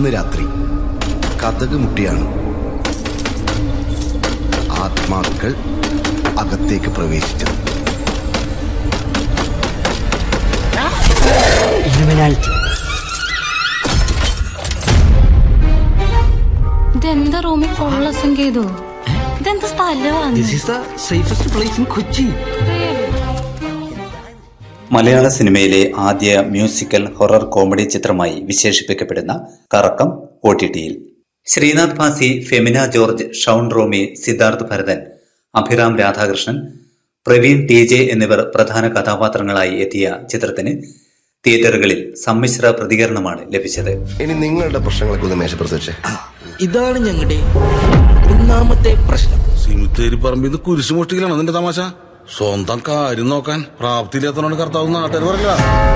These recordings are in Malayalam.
അന്ന് രാത്രി കഥക് മുട്ടിയാണ് ആത്മാക്കൾ അകത്തേക്ക് പ്രവേശിച്ചത് ഇതെന്താ റൂമിൽ കൊള്ളസം ചെയ്തു ഇതെന്താ സ്ഥലമാണ് this is the safest place in Kochi മലയാള സിനിമയിലെ ആദ്യ മ്യൂസിക്കൽ ഹൊറർ കോമഡി ചിത്രമായി വിശേഷിപ്പിക്കപ്പെടുന്ന കറക്കം ഒ ടി ടിയിൽ Sreenath Bhasi Femina George Shaun Romy Siddharth Bharathan Abhiram Radhakrishnan Praveen T J എന്നിവർ പ്രധാന കഥാപാത്രങ്ങളായി എത്തിയ ചിത്രത്തിന് തിയേറ്ററുകളിൽ സമ്മിശ്ര പ്രതികരണമാണ് ലഭിച്ചത് ഇനി നിങ്ങളുടെ പ്രശ്നങ്ങളൊക്കെ ഒന്ന് മേശപ്പുറത്ത് വെച്ചേ ഇതാണ് ഞങ്ങളുടെ ഒന്നാമത്തെ പ്രശ്നം സിമിത്തേരി പറമ്പിന്ന് കുരിശു മുഷ്ടിക്കലാണ് അതിന്റെ തമാശ സ്വന്തം കാര്യം നോക്കാൻ പ്രാപ്തിയില്ലാത്തവനാണ് കർത്താവ് നാട്ടുകാർ പറയില്ല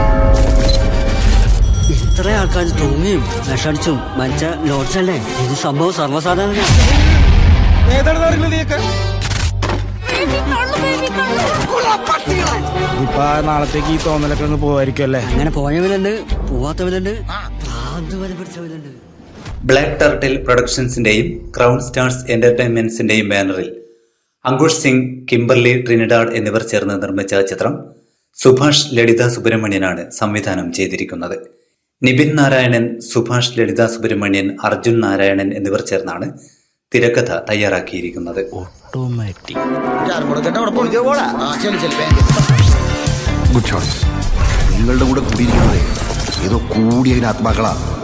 ഇത്ര ആൾക്കാർ തൂങ്ങിയും വിഷടിച്ചും മരിച്ച ലോഡ്സല്ലേ ഇത് സംഭവം സർവ്വസാധാരണ ഇപ്പൊ നാളത്തേക്ക് ഈ തോന്നലൊക്കെ അങ്ങ് പോവായിരിക്കും അല്ലേ അങ്ങനെ പോയവരുണ്ട് പോവാത്തവരുണ്ട് ഭ്രാന്ത് വരെ പിടിച്ചവരുണ്ട് ബ്ലാക്ക് ടർട്ടിൽ പ്രൊഡക്ഷൻസിന്റെയും ക്രൗൺ സ്റ്റാർസ് എന്റർടൈൻമെന്റ്സിന്റെയും ബാനറിൽ അങ്കുഷ് സിംഗ് കിംബർലി ട്രിനിഡാഡ് എന്നിവർ ചേർന്ന് നിർമ്മിച്ച ചിത്രം സുഭാഷ് ലളിത സുബ്രഹ്മണ്യനാണ് സംവിധാനം ചെയ്തിരിക്കുന്നത് നിബിൻ നാരായണൻ സുഭാഷ് ലളിത സുബ്രഹ്മണ്യൻ അർജുൻ നാരായണൻ എന്നിവർ ചേർന്നാണ് തിരക്കഥ തയ്യാറാക്കിയിരിക്കുന്നത് ഓട്ടോമാറ്റിക് ഗുഡ് ചോയ്സ് നിങ്ങളുടെ കൂടെ കൂടിയിരിക്കുന്നത് ഏതോ കൂടിയതിന് ആത്മാക്കളാ